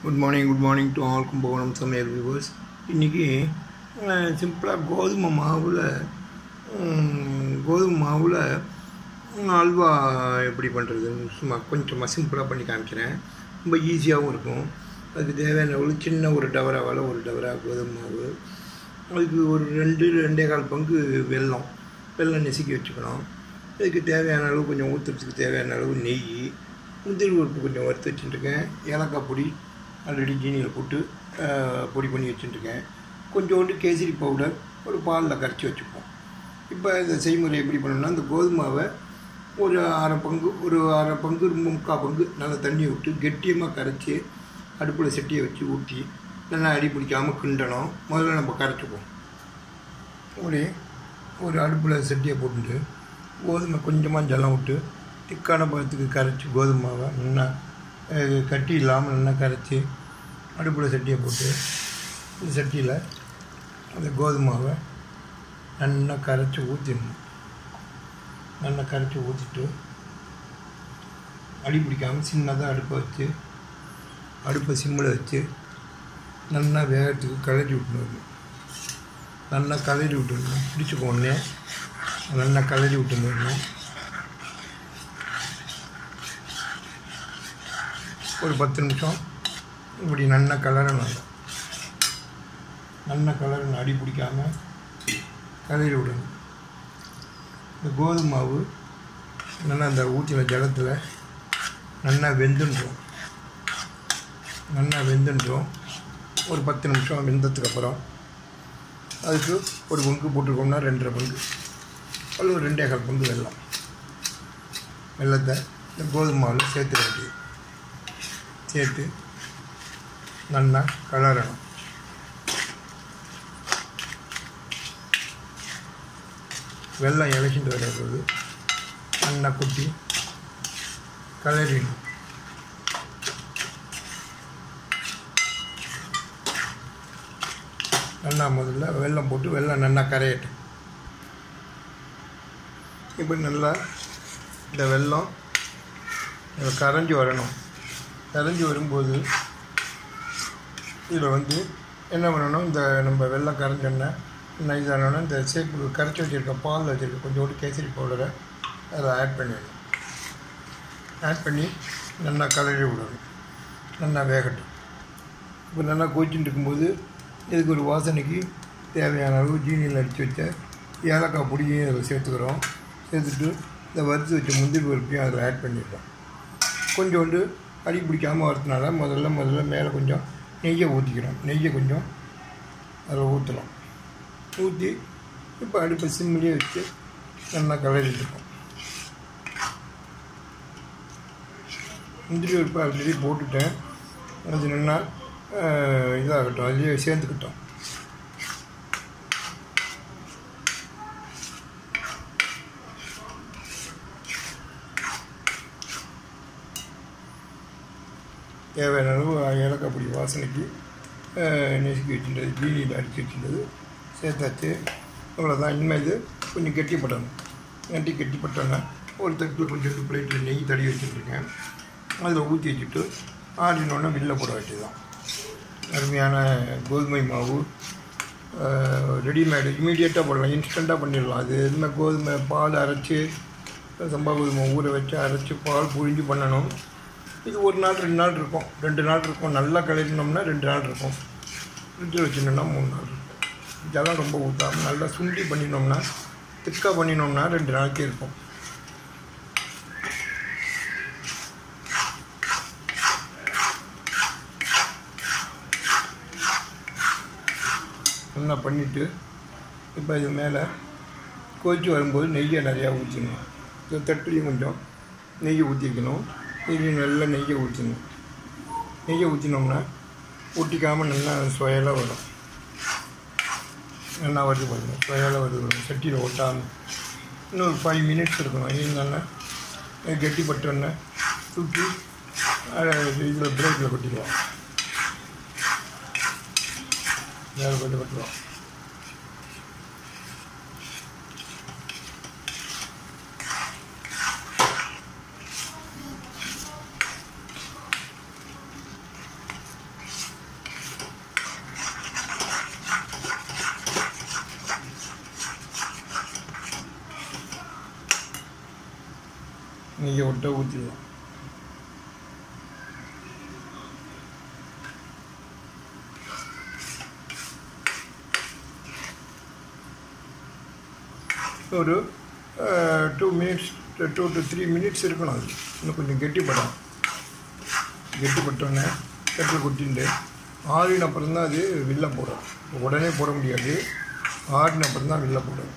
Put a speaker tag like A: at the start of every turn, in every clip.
A: Good morning good morning to all Kumbakonam சமையல் viewers இன்றைக்கி சிம்பிளாக கோதுமை மாவில் ம், கோதுமை மாவில் அல்வா எப்படி பண்ணுறதுன்னு சும்மா கொஞ்சமாக சிம்பிளாக பண்ணி காமிக்கிறேன் ரொம்ப ஈஸியாகவும் இருக்கும் அதுக்கு தேவையான அளவு சின்ன ஒரு டவராவால் ஒரு டவரா கோதுமை மாவு அதுக்கு ஒரு ரெண்டு ரெண்டே கால் பங்கு வெல்லம் வெல்லம் நெசுக்கி வச்சுக்கணும் இதுக்கு தேவையான அளவு கொஞ்சம் ஊற்றுறதுக்கு தேவையான அளவு நெய் முந்திரி பருப்பு கொஞ்சம் வறுத்து வச்சுட்டுருக்கேன் ஏலக்காய் பொடி ஆல்ரெடி ஜீனியில் போட்டு அஹ், பொடி பண்ணி வச்சுட்டுருக்கேன் கொஞ்சோண்டு கேசரி பவுடர் ஒரு பாலில் கரைச்சி வச்சுப்போம் இப்போ இந்த செய்முறை எப்படி பண்ணணும்னா இந்த கோதுமாவை ஒரு அரை பங்கு ஒரு அரை பங்கு ரொம்ப முக்கால் பங்கு நல்லா தண்ணி விட்டு கெட்டியமாக கரைச்சி அடுப்பில் செட்டியை வச்சு ஊற்றி நல்லா அடி பிடிக்காமல் கிண்டணும் முதல்ல நம்ம கரைச்சிப்போம் ஒரு ஒரு அடுப்பில் செட்டியை போட்டுட்டு கோதுமை கொஞ்சமாக ஜலம் விட்டு திக்கான பதத்துக்கு கரைச்சி கோதுமை மாவை நல்லா அஹ், கட்டி இல்லாமல் நல்லா கரைச்சி அடுப்பில் சட்டியை போட்டு இந்த சட்டியில் அந்த கோதுமை மாவை நல்லா கரைச்சி ஊற்றிடணும் நல்லா கரைச்சி ஊற்றிட்டு அடி பிடிக்காமல் சின்னதாக அடுப்பை வச்சு அடுப்பை சிம்மில் வச்சு நல்லா வேகத்துக்கு கிளறி விட்டுணும் நல்லா கலரி விட்டுடணும் பிடிச்சிக்கோ உடனே நல்லா கலரி விட்டுடணும் ஒரு பத்து நிமிஷம் இப்படி நல்லா கலரணும் அதை. நல்லா கலரணும் அடி பிடிக்காம கலரி விடணும் இந்த கோதுமை மாவு நல்லா அந்த ஊற்றின ஜலத்தில் நல்லா வெந்துன்றோம் நல்லா வெந்துன்றோம் ஒரு பத்து நிமிஷம் வெந்ததுக்கு அப்புறம் அதுக்கு ஒரு பங்கு போட்டிருக்கோம்னா ரெண்டரை பங்கு அல்லது ஒரு ரெண்டே கால் பங்கு வெல்லம் வெள்ளத்தை இந்த கோதுமை மாவில் சேர்த்துக்க வேண்டியது சேர்த்து நல்லா கலரணும் வெள்ளம் இலக்கிட்டு வரும்போது நல்லா கொட்டி கலரிடணும் நல்லா முதல்ல வெல்லம் போட்டு வெல்லம் நல்லா கரையட்டும் இப்படி நல்லா இந்த வெல்லம் இதில் கரைஞ்சி வரணும் கரைஞ்சி வரும்போது இதில் வந்து என்ன பண்ணணும் இந்த நம்ம வெல்லம் கரைஞ்சோன்னா நைஸானோன்னா இந்த சேப்பு கரைச்சி வச்சுருக்க பால் வச்சுருக்க கொஞ்சோண்டு கேசரி பவுடரை அதில் ஆட் பண்ணிடணும் ஆட் பண்ணி நல்லா கலரி விடணும் நல்லா வேகட்டும் இப்போ நல்லா கோச்சின்னு இருக்கும்போது இதுக்கு ஒரு வாசனைக்கு தேவையான அளவு ஜீனியில் அடித்து வச்ச ஏலக்காய் பொடியையும் அதில் சேர்த்துக்கிறோம் சேர்த்துட்டு இந்த வறுத்து வச்ச முந்திரி பருப்பையும் அதில் ஆட் பண்ணிடுறோம் கொஞ்சோண்டு அடி பிடிக்காமல் வறுத்தனால முதல்ல முதல்ல மேலே கொஞ்சம் நெய்யை ஊற்றிக்கிறோம் நெய்யை கொஞ்சம் அதில் ஊற்றலாம் ஊற்றி இப்போ அடுப்பை சிம்மிலே வச்சு நல்லா கலரிட்டு இருக்கோம் முந்திரி பருப்பு ஆல்ரெடி போட்டுட்டேன் அது நல்லா அஹ், இதாகட்டும் அதுலேயே சேர்ந்துக்கிட்டோம் தேவையான அளவு ஏலக்காய் பொடி வாசனைக்கு அஹ், நெசுக்கி வச்சுருந்தது ஜீனியில் அடித்து வச்சுருந்தது சேர்த்தாச்சு அவ்வளோதான் இனிமேல் இது கொஞ்சம் கெட்டிப்படணும் கட்டி கெட்டிப்பட்டோன்னா ஒரு தட்டில் கொஞ்சம் பிளேட்டில் நெய் தடி வச்சுட்டுருக்கேன் அதில் ஊற்றி வச்சுட்டு ஆடினோடனே வெளில போட வேண்டியதுதான் அருமையான கோதுமை மாவு ரெடிமேடு இமீடியட்டாக போடலாம் இன்ஸ்டண்ட்டாக பண்ணிடலாம் அது எதுவுமே கோதுமை பால் அரைச்சி சம்பா கோதுமை ஊற வச்சு அரைச்சி பால் புழிஞ்சு பண்ணணும் இது ஒரு நாள் ரெண்டு நாள் இருக்கும் ரெண்டு நாள் இருக்கும் நல்லா கலரினோம்னா ரெண்டு நாள் இருக்கும் ஃப்ரிட்ஜில் வச்சுருந்தோம்னா மூணு நாள் இருக்கும் இதெல்லாம் ரொம்ப ஊற்றாமல் நல்லா சுண்டி பண்ணினோம்னா திக்காக பண்ணினோம்னா ரெண்டு நாளைக்கு இருக்கும் நல்லா பண்ணிவிட்டு இப்போ இது மேலே கொதிச்சு வரும்போது நெய்யை நிறையா ஊற்றிக்கணும் இந்த தட்டுலையும் கொஞ்சம் நெய்யை ஊற்றிக்கணும் இதுலேயும் நல்லா நெய்யை ஊற்றணும் நெய்யை ஊற்றினோம்னா ஊட்டிக்காமல் நல்லா சுவையலாக வரும் நல்லா வருது பாருங்க சுவையலாக வருது வரும் சட்டியில் ஒட்டாமல் இன்னும் ஒரு ஃபைவ் மினிட்ஸ் இருக்கணும் இது நல்லா கெட்டி பட்டோன்னே தூக்கி இதில் பிரேக்கில் கொட்டிடுவோம் மேலே கொண்டு கொட்டுவோம் நெய்யை விட்டு ஊற்றிடலாம் ஒரு two minutes two to three minutes இருக்கணும் அது இன்னும் கொஞ்சம் கெட்டிப்படும் கெட்டிப்பட்டோன்னே கட்டில் கொட்டிண்டு ஆறின அப்புறம் தான் அது வில்ல போடும் உடனே போட முடியாது ஆறின அப்புறம் தான் வில்ல போடும்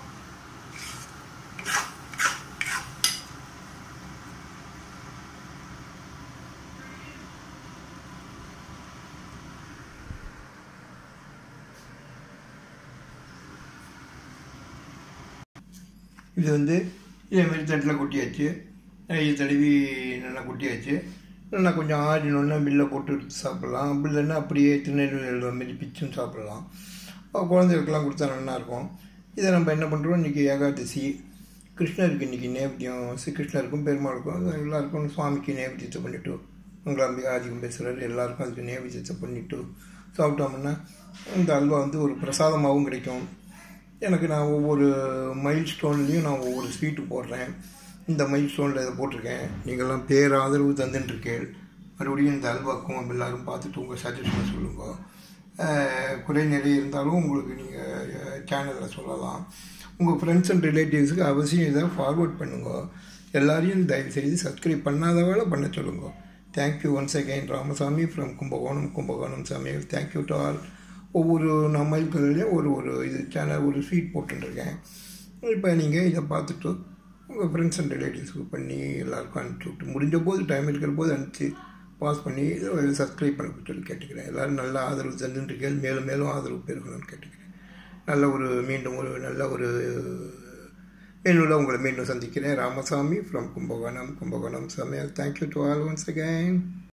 A: இது வந்து இதேமாரி தட்டில் கொட்டியாச்சு நெய்யை தடவி நல்லா கொட்டியாச்சு நல்லா கொஞ்சம் ஆறினோன்னா பில்லை போட்டு எடுத்து சாப்பிட்லாம் அப்படி இல்லைன்னா அப்படியே திருநெல்வேலி எழுதுற மாரி பிச்சும் சாப்பிட்லாம் அப்ப குழந்தைகளுக்கெல்லாம் கொடுத்தா நல்லாயிருக்கும் இதை நம்ம என்ன பண்ணுறோம் இன்றைக்கி ஏகாதசி கிருஷ்ணருக்கு இன்றைக்கி நேவேத்தியம் ஸ்ரீ கிருஷ்ணருக்கும் பெருமாளுக்கும் அது எல்லாருக்கும் சுவாமிக்கு நேவேத்தியத்தை பண்ணிவிட்டு உங்களாம்பிகா ஆதிக்கம் பேசுகிறாரு எல்லாருக்கும் அதுக்கு நேவேத்தியத்தை பண்ணிவிட்டு சாப்பிட்டோம்னா இந்த அல்வா வந்து ஒரு பிரசாதமாகவும் கிடைக்கும் எனக்கு நான் ஒவ்வொரு மைல் ஸ்டோன்லேயும் நான் ஒவ்வொரு ஸ்வீட்டு போடுறேன் இந்த மைல் ஸ்டோனில் இதை போட்டிருக்கேன் நீங்கள்லாம் பேராதரவு தந்துட்டுருக்கேன் மறுபடியும் இந்த அல்வாக்கும் எல்லாரும் பார்த்துட்டு உங்கள் சஜஷனை சொல்லுங்க குறை நிறைய இருந்தாலும் உங்களுக்கு நீங்கள் சேனலில் சொல்லலாம் உங்கள் ஃப்ரெண்ட்ஸ் அண்ட் ரிலேட்டிவ்ஸுக்கு அவசியம் இதை ஃபார்வர்ட் பண்ணுங்க எல்லாரையும் தயவு செய்து சப்ஸ்கிரைப் பண்ணாத வேலை பண்ண சொல்லுங்க thank you once again Ramasamy from Kumbakonam Kumbakonam சமையல் தேங்க்யூ டு ஆல் ஒவ்வொரு நம்மளுக்குள்ளேயும் ஒரு ஒரு இது சேனல் ஒரு ஸ்வீட் போட்டுருக்கேன் இப்போ நீங்கள் இதை பார்த்துட்டு உங்கள் ஃப்ரெண்ட்ஸ் அண்ட் ரிலேட்டிவ்ஸ்க்கு பண்ணி எல்லாருக்கும் அனுப்பிச்சி விட்டு முடிஞ்ச போது டைம் இருக்கிற போது அனுப்பிச்சு பாஸ் பண்ணி இதை சப்ஸ்கிரைப் பண்ண சொல்லி கேட்டுக்கிறேன் எல்லோரும் நல்ல ஆதரவு தந்துட்டுருக்கேன் மேலும் மேலும் ஆதரவு பெருகணும்னு கேட்டுக்கிறேன் நல்ல ஒரு மீண்டும் ஒரு நல்ல ஒரு மெனுவில் உங்களை மீண்டும் சந்திக்கிறேன் ராமசாமி ஃப்ரம் கும்பகோணம் கும்பகோணம் சமையல் thank you to all once again